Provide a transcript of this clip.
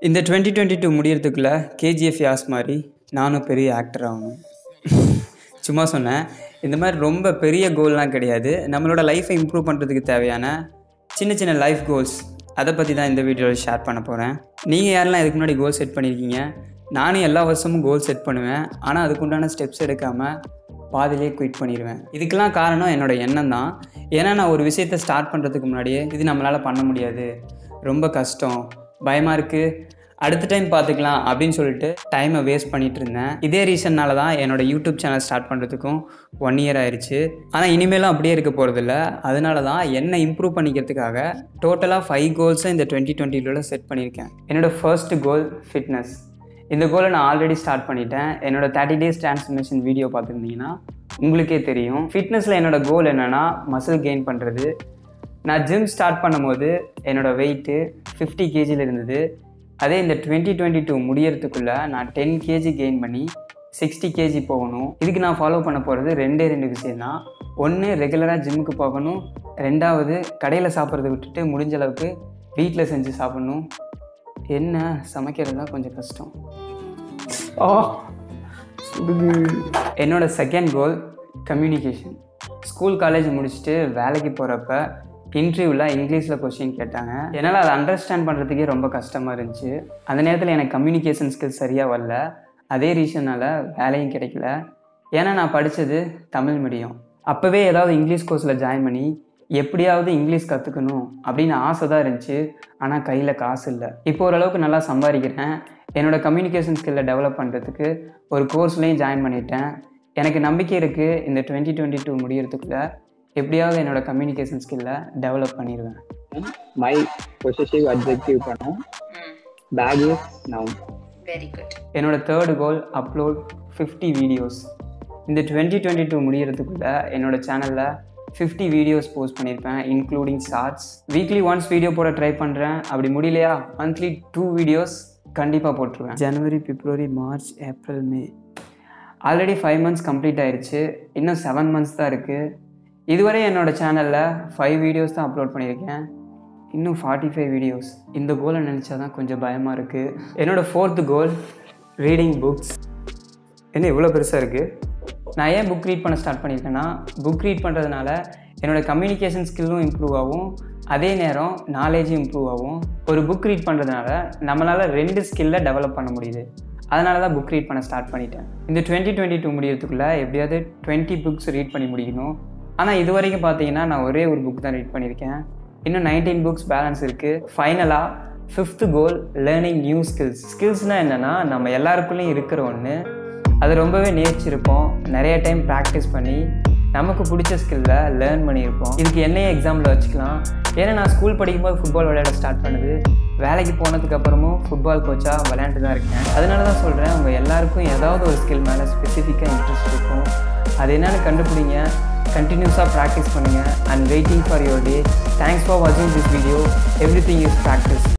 இந்த twenty twenty two முடியறதுக்குள்ளே KGF Yash மாதிரி நானும் பெரிய ஆக்டர் ஆகணும் சும்மா சொன்னேன் இந்த மாதிரி ரொம்ப பெரிய கோல்லாம் கிடையாது நம்மளோட லைஃப்பை இம்ப்ரூவ் பண்ணுறதுக்கு தேவையான சின்ன சின்ன லைஃப் கோல்ஸ் அதை பற்றி தான் இந்த வீடியோவில் ஷேர் பண்ண போகிறேன் நீங்கள் யாரெல்லாம் இதுக்கு முன்னாடி கோல் செட் பண்ணியிருக்கீங்க நானும் எல்லா வருஷமும் கோல் செட் பண்ணுவேன் ஆனால் அதுக்குண்டான ஸ்டெப்ஸ் எடுக்காமல் பாதிலே குயிட் பண்ணிடுவேன் இதுக்கெல்லாம் காரணம் என்னோட எண்ணம் தான் ஏன்னா நான் ஒரு விஷயத்தை ஸ்டார்ட் பண்ணுறதுக்கு முன்னாடியே இது நம்மளால் பண்ண முடியாது ரொம்ப கஷ்டம் பயமாக இருக்குது அடுத்த டைம் பார்த்துக்கலாம் அப்படின்னு சொல்லிட்டு டைமை வேஸ்ட் பண்ணிட்டு இருந்தேன் இதே ரீசன்னால தான் என்னோட யூடியூப் சேனல் ஸ்டார்ட் பண்ணுறதுக்கும் ஒன் இயர் ஆயிடுச்சு ஆனால் இனிமேலும் அப்படியே இருக்க போகிறதில்ல அதனால தான் என்னை இம்ப்ரூவ் பண்ணிக்கிறதுக்காக டோட்டலாக ஃபைவ் கோல்ஸை இந்த டுவெண்ட்டி டுவெண்ட்டில செட் பண்ணியிருக்கேன் என்னோடய ஃபர்ஸ்ட் கோல் ஃபிட்னஸ் இந்த கோலை நான் ஆல்ரெடி ஸ்டார்ட் பண்ணிட்டேன் என்னோட தேர்ட்டி டேஸ் டிரான்ஸ்ஃபர்மேஷன் வீடியோ பார்த்துருந்தீங்கன்னா உங்களுக்கே தெரியும் ஃபிட்னஸில் என்னோட கோல் என்னென்னா மசில் கெயின் பண்ணுறது நான் ஜிம் ஸ்டார்ட் பண்ணும்போது என்னோடய வெயிட்டு ஃபிஃப்டி கேஜியில் இருந்தது அதே இந்த டுவெண்ட்டி டுவெண்ட்டி டூ முடியறதுக்குள்ளே நான் டென் கேஜி கெயின் பண்ணி சிக்ஸ்டி கேஜி போகணும் இதுக்கு நான் ஃபாலோ பண்ண போகிறது ரெண்டே ரெண்டு விஷயம் தான் ஒன்று ரெகுலராக ஜிம்முக்கு போகணும் ரெண்டாவது கடையில் சாப்பிட்றத விட்டுட்டு முடிஞ்ச அளவுக்கு வீட்டில் செஞ்சு சாப்பிட்ணும் என்ன சமைக்கிறது தான் கொஞ்சம் கஷ்டம் ஆ சுடுது என்னோட second goal communication school college முடிச்சுட்டு வேலைக்கு போகிறப்ப இன்டர்வியூவில் இங்கிலீஷில் கொஷின் கேட்டாங்க என்னால் அதை அண்டர்ஸ்டாண்ட் பண்ணுறதுக்கே ரொம்ப கஷ்டமாக இருந்துச்சு அந்த நேரத்தில் எனக்கு கம்யூனிகேஷன் ஸ்கில்ஸ் சரியாக வரல அதே ரீசனால் வேலையும் கிடைக்கல ஏன்னா நான் படித்தது தமிழ் மீடியம் அப்போவே ஏதாவது இங்கிலீஷ் கோர்ஸில் ஜாயின் பண்ணி எப்படியாவது இங்கிலீஷ் கற்றுக்கணும் அப்படின்னு ஆசை தான் இருந்துச்சு ஆனால் கையில் காசு இல்லை இப்போ ஓரளவுக்கு நல்லா சம்பாதிக்கிறேன் என்னோடய கம்யூனிகேஷன் ஸ்கில்லை டெவலப் பண்ணுறதுக்கு ஒரு கோர்ஸ்லேயும் ஜாயின் பண்ணிட்டேன் எனக்கு நம்பிக்கை இருக்குது இந்த டுவெண்ட்டி டுவெண்ட்டி டூ முடியறதுக்குள்ளே எப்படியாவது என்னோடய கம்யூனிகேஷன் ஸ்கில்லை டெவலப் பண்ணிடுவேன் மை பொசசிவ் அட்ஜெக்டிவ் பண்ணும் bag is noun very good என்னோட third goal upload fifty videos இந்த டுவெண்ட்டி டுவெண்ட்டி டூ முடியறதுக்குள்ளே என்னோட சேனலில் ஃபிஃப்டி வீடியோஸ் போஸ்ட் பண்ணியிருப்பேன் including shorts weekly once video போட ட்ரை பண்ணுறேன் அப்படி முடியலையா மந்த்லி டூ வீடியோஸ் கண்டிப்பாக போட்டுருவேன் ஜனவரி பிப்ரவரி மார்ச் ஏப்ரல் மே ஆல்ரெடி ஃபைவ் மந்த்ஸ் கம்ப்ளீட் ஆயிடுச்சு இன்னும் செவன் மந்த்ஸ் தான் இருக்குது இதுவரை என்னோடய சேனலில் ஃபைவ் வீடியோஸ் தான் அப்லோட் பண்ணியிருக்கேன் இன்னும் ஃபார்ட்டி ஃபைவ் வீடியோஸ் இந்த கோலை நினச்சா தான் கொஞ்சம் பயமாக இருக்குது என்னோடய ஃபோர்த்து கோல் ரீடிங் புக்ஸ் என்ன இவ்வளோ பெருசாக இருக்குது நான் ஏன் புக் ரீட் பண்ண ஸ்டார்ட் பண்ணியிருக்கேன்னா புக் ரீட் பண்ணுறதுனால என்னோடய கம்யூனிகேஷன் ஸ்கில்லும் இம்ப்ரூவ் ஆகும் அதே நேரம் நாலேஜும் இம்ப்ரூவ் ஆகும் ஒரு புக் ரீட் பண்ணுறதுனால நம்மளால் ரெண்டு ஸ்கில்லை டெவலப் பண்ண முடியுது அதனால தான் புக் ரீட் பண்ண ஸ்டார்ட் பண்ணிட்டேன் இந்த டுவெண்ட்டி டுவெண்ட்டி டூ முடியறதுக்குள்ளே எப்படியாவது டுவெண்ட்டி புக்ஸ் ரீட் பண்ணி முடிக்கணும் ஆனால் இது வரைக்கும் பார்த்தீங்கன்னா நான் ஒரே ஒரு புக் தான் ரீட் பண்ணியிருக்கேன் இன்னும் நைன்டீன் புக்ஸ் பேலன்ஸ் இருக்குது ஃபைனலாக fifth goal learning new skills ஸ்கில்ஸ்னால் என்னென்னா நம்ம எல்லாருக்குள்ளேயும் இருக்கிற ஒன்று அது ரொம்பவே நேசிச்சிருப்போம் நிறைய டைம் ப்ராக்டிஸ் பண்ணி நமக்கு பிடிச்ச ஸ்கில்லை லேர்ன் பண்ணியிருப்போம் இதுக்கு என்னையே எக்ஸாம்பிள் வச்சுக்கலாம் ஏன்னா நான் ஸ்கூல் படிக்கும்போது ஃபுட்பால் விளையாட ஸ்டார்ட் பண்ணுது வேலைக்கு போனதுக்கு அப்புறமும் ஃபுட்பால் கோச்சாக விளையாண்டு தான் இருக்கேன் அதனால தான் சொல்கிறேன் உங்கள் எல்லாருக்கும் ஏதாவது ஒரு ஸ்கில் மேலே ஸ்பெசிஃபிக்காக இன்ட்ரெஸ்ட் இருக்கும் அது என்னென்னு கண்டுபிடிங்க கண்டினியூஸாக ப்ராக்டிஸ் பண்ணுங்கள் and waiting for your day thanks for வாட்சிங் this video everything is practice